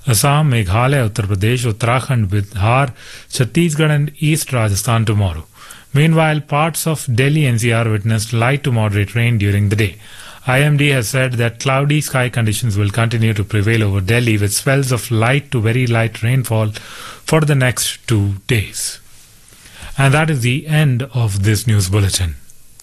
Assam, Meghalaya, Uttar Pradesh, Uttarakhand, Bihar, Chhattisgarh, and East Rajasthan tomorrow. Meanwhile, parts of Delhi NCR witnessed light to moderate rain during the day. IMD has said that cloudy sky conditions will continue to prevail over Delhi with spells of light to very light rainfall for the next two days. And that is the end of this news bulletin.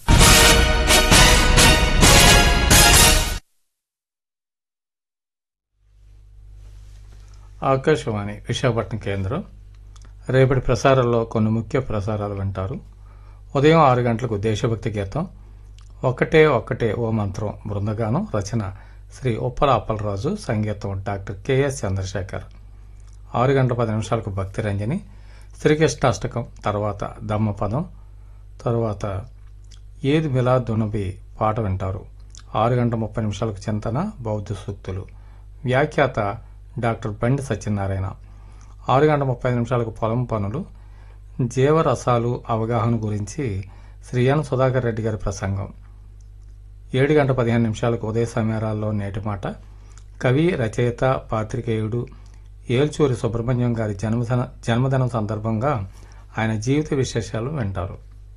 Akashvani Visakhapatnam కేంద్రం రేపటి ప్రసారాల్లో కొన్ని ముఖ్య ప్రసారాలు వింటారు ఉదయం ఆరు గంటలకు దేశభక్తి గీతం ఒకటే ఒక్కటే ఓ మంత్రం బృందగానం రచన శ్రీ ఉప్పల అప్పలరాజు సంగీతం డాక్టర్ కెఎస్ చంద్రశేఖర్ ఆరు గంటల పది నిమిషాలకు భక్తి రంజని శ్రీకృష్ణాష్టకం తర్వాత దమ్మపదం తర్వాత ఏది మిలా దునబి పాట వింటారు ఆరు గంటల ముప్పై నిమిషాలకు చింతన బౌద్ధ సూక్తులు వ్యాఖ్యాత డాక్టర్ బండి సత్యనారాయణ ఆరు గంటల ముప్పై నిమిషాలకు పొలం పనులు జీవరసాలు అవగాహన గురించి శ్రీ ఎన్ సుధాకర్ రెడ్డి గారి ప్రసంగం ఏడు గంట పదిహేను నిమిషాలకు ఉదయ సమయాల్లో నేటి మాట కవి రచయిత పాత్రికేయుడు ఏల్చూరి సుబ్రహ్మణ్యం గారి జన్మదిన జన్మదినం సందర్భంగా ఆయన జీవిత విశేషాలు వింటారు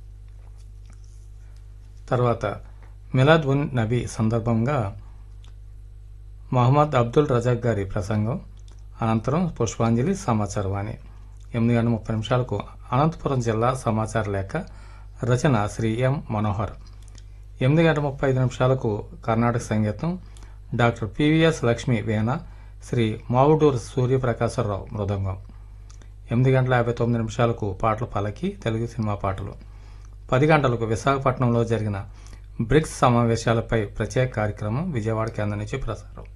తర్వాత మిలాద్ ఉన్ నబీ సందర్భంగా మహమ్మద్ అబ్దుల్ రజాక్ గారి ప్రసంగం అనంతరం పుష్పాంజలి సమాచారవాణి ఎనిమిది గంటల ముప్పై నిమిషాలకు అనంతపురం జిల్లా సమాచార లేఖ రచన శ్రీ ఎం మనోహర్ ఎనిమిది గంటల ముప్పై ఐదు నిమిషాలకు కర్ణాటక సంగీతం డాక్టర్ పివిఎస్ లక్ష్మి వీణ శ్రీ మావుడూరు సూర్యప్రకాశరావు మృదంగం ఎనిమిది గంటల యాభై తొమ్మిది నిమిషాలకు పాటలు పలకి తెలుగు సినిమా పాటలు పది గంటలకు విశాఖపట్నంలో జరిగిన బ్రిక్స్ సమావేశాలపై ప్రత్యేక కార్యక్రమం విజయవాడ కేంద్రం నుంచి ప్రసారం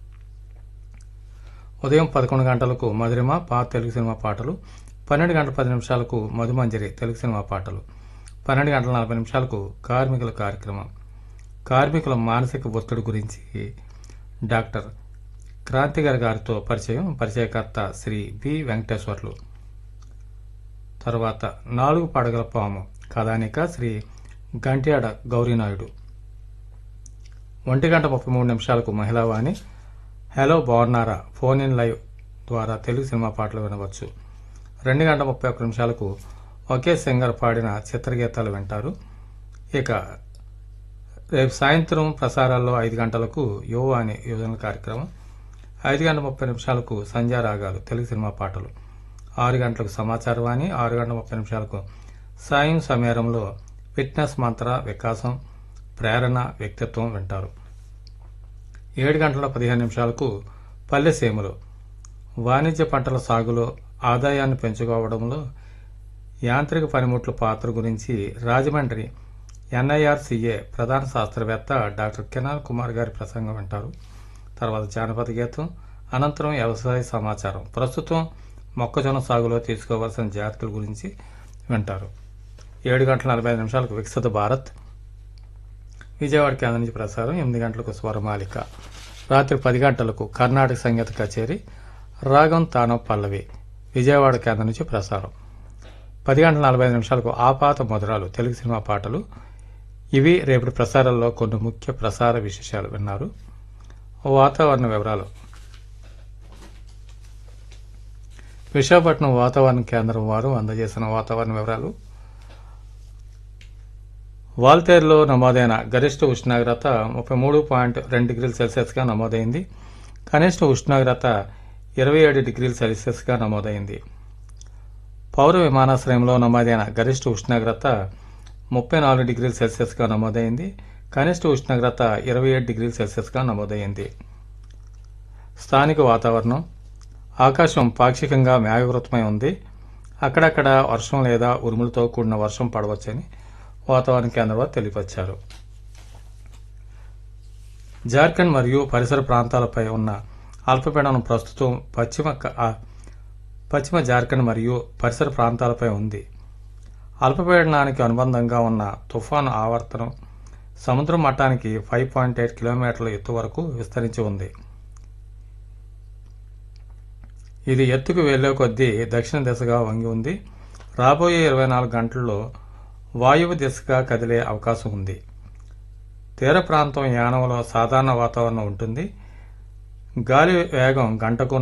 ఉదయం పదకొండు గంటలకు మధురిమ పాత తెలుగు సినిమా పాటలు పన్నెండు గంటల పది నిమిషాలకు మధుమంజరి తెలుగు సినిమా పాటలు పన్నెండు గంటల నలభై నిమిషాలకు కార్మికుల కార్యక్రమం కార్మికుల మానసిక ఒత్తిడి గురించి డాక్టర్ క్రాంతిగారి గారితో పరిచయం పరిచయకర్త శ్రీ బి వెంకటేశ్వర్లు తర్వాత నాలుగు పడగల పాము కథానిక శ్రీ గంట్యాడ గౌరీనాయుడు ఒంటి గంట ముప్పై మూడు నిమిషాలకు మహిళావాణి హలో బాగున్నారా ఫోన్ ఇన్ లైవ్ ద్వారా తెలుగు సినిమా పాటలు వినవచ్చు రెండు గంట ముప్పై ఒక్క నిమిషాలకు ఒకే సింగర్ పాడిన చిత్రగీతాలు వింటారు ఇక రేపు సాయంత్రం ప్రసారాల్లో ఐదు గంటలకు యువ అనే యువజన కార్యక్రమం ఐదు గంటల ముప్పై నిమిషాలకు సంధ్యా రాగాలు తెలుగు సినిమా పాటలు ఆరు గంటలకు సమాచారవాణి ఆరు గంటల ముప్పై నిమిషాలకు సాయం సమయంలో ఫిట్నెస్ మంత్ర వికాసం ప్రేరణ వ్యక్తిత్వం వింటారు ఏడు గంటల పదిహేను నిమిషాలకు పల్లె సీమలు వాణిజ్య పంటల సాగులో ఆదాయాన్ని పెంచుకోవడంలో యాంత్రిక పనిముట్ల పాత్ర గురించి రాజమండ్రి ఎన్ఐఆర్సీఏ ప్రధాన శాస్త్రవేత్త డాక్టర్ కెనాల్ కుమార్ గారి ప్రసంగం వింటారు తర్వాత జానపద గీతం అనంతరం వ్యవసాయ సమాచారం ప్రస్తుతం మొక్కజొన్న సాగులో తీసుకోవాల్సిన జాగ్రత్తల గురించి వింటారు ఏడు గంటల నలభై ఐదు నిమిషాలకు వికసిత భారత్ విజయవాడ కేంద్రం నుంచి ప్రసారం ఎనిమిది గంటలకు స్వరమాలిక రాత్రి పది గంటలకు కర్ణాటక సంగీత కచేరీ రాగం తానో పల్లవి విజయవాడ కేంద్రం నుంచి ప్రసారం పది గంటల నలభై ఐదు నిమిషాలకు ఆపాత మధురాలు తెలుగు సినిమా పాటలు ఇవి రేపటి ప్రసారాల్లో కొన్ని ముఖ్య ప్రసార విశేషాలు విన్నారు వాతావరణ వివరాలు విశాఖపట్నం వాతావరణ కేంద్రం వారు అందజేసిన వాతావరణ వివరాలు వాల్తేరులో నమోదైన గరిష్ట ఉష్ణోగ్రత ముప్పై మూడు పాయింట్ రెండు డిగ్రీల సెల్సియస్గా నమోదైంది కనిష్ట ఉష్ణోగ్రత ఇరవై ఏడు డిగ్రీల సెల్సియస్గా నమోదైంది పౌర విమానాశ్రయంలో నమోదైన గరిష్ట ఉష్ణోగ్రత ముప్పై నాలుగు డిగ్రీల సెల్సియస్గా నమోదైంది కనిష్ట ఉష్ణోగ్రత ఇరవై ఏడు డిగ్రీల సెల్సియస్గా నమోదైంది స్థానిక వాతావరణం ఆకాశం పాక్షికంగా మేఘవృతమై ఉంది అక్కడక్కడ వర్షం లేదా ఉరుములతో కూడిన వర్షం పడవచ్చని వాతావరణ కేంద్రం వారు తెలియపరిచారు జార్ఖండ్ మరియు పరిసర ప్రాంతాలపై ఉన్న అల్పపీడనం ప్రస్తుతం పశ్చిమ క- ఆ, పశ్చిమ జార్ఖండ్ మరియు పరిసర ప్రాంతాలపై ఉంది అల్పపీడనానికి అనుబంధంగా ఉన్న తుఫాను ఆవర్తనం సముద్ర మట్టానికి ఫైవ్ పాయింట్ ఎయిట్ కిలోమీటర్ల ఎత్తు వరకు విస్తరించి ఉంది ఇది ఎత్తుకు వెళ్లే కొద్దీ దక్షిణ దిశగా వంగి ఉంది రాబోయే ఇరవై నాలుగు గంటల్లో వాయువు దిశగా కదిలే అవకాశం ఉంది తీర ప్రాంతం యానంలో సాధారణ వాతావరణం ఉంటుంది గాలి వేగం గంటకు